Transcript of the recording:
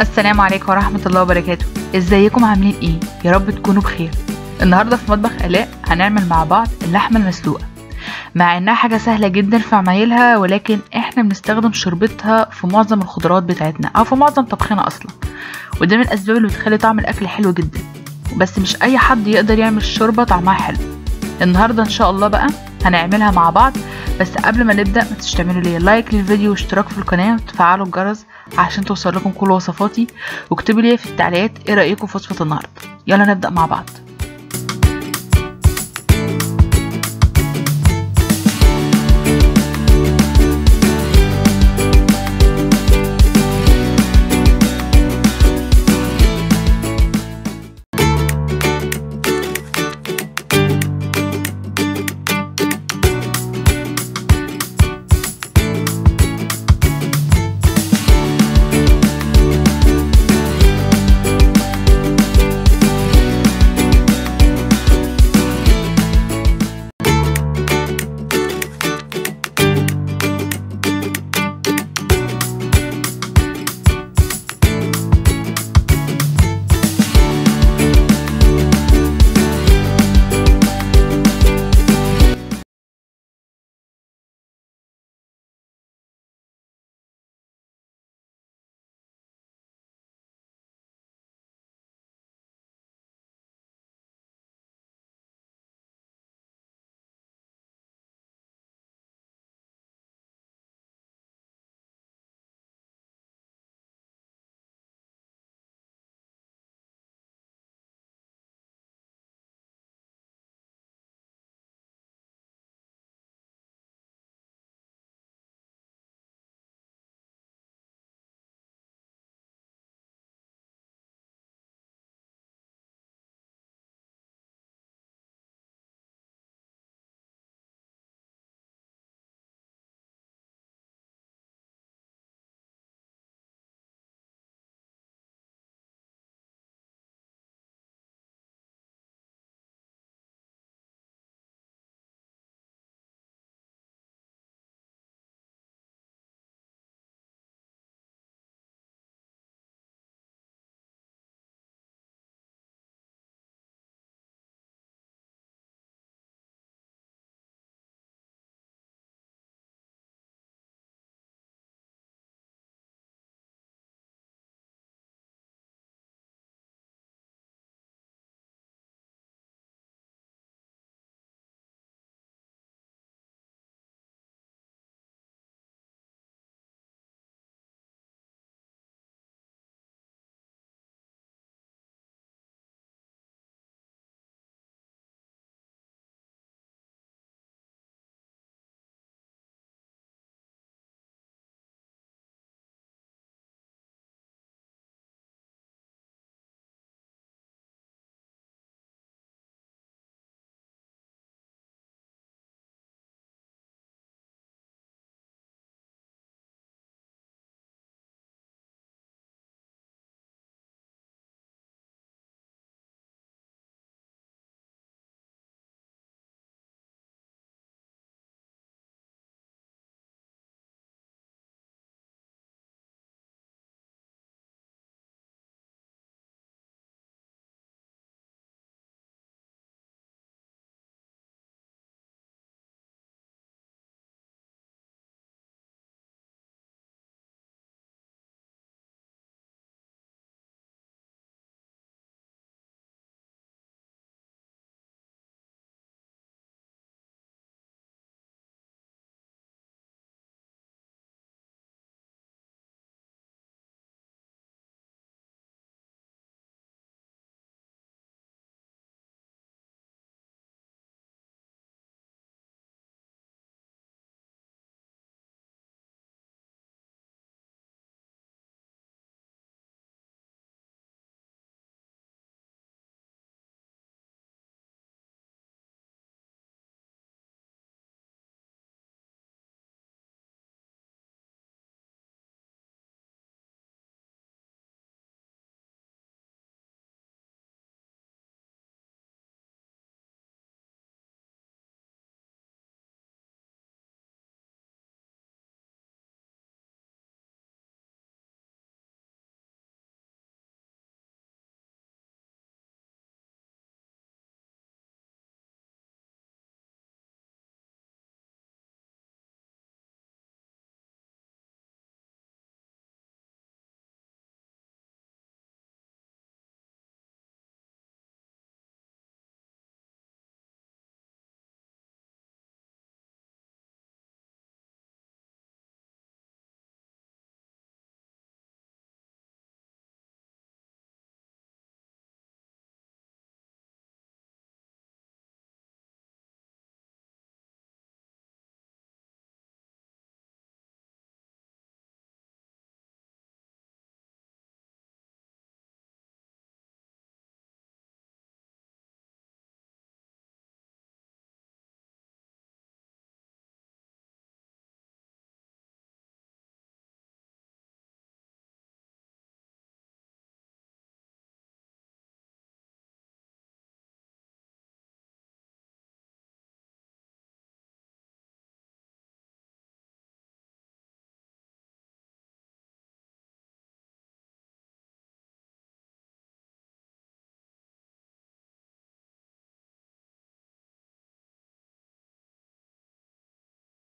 السلام عليكم ورحمة الله وبركاته ازيكم عاملين ايه يا رب تكونوا بخير النهاردة في مطبخ آلاء هنعمل مع بعض اللحمة المسلوقة مع انها حاجة سهلة جدا في عمايلها ولكن احنا بنستخدم شوربتها في معظم الخضروات بتاعتنا او في معظم طبخنا اصلا وده من الاسباب اللي بتخلي طعم الاكل حلو جدا بس مش اي حد يقدر يعمل شوربة طعمها حلو النهاردة ان شاء الله بقى هنعملها مع بعض بس قبل ما نبدأ ما تنسوش تعملوا لي لايك للفيديو واشتراك في القناة وتفعلوا الجرس عشان توصل لكم كل وصفاتي واكتبوا لي في التعليقات ايه رأيكم في وصفة النهاردة يلا نبدأ مع بعض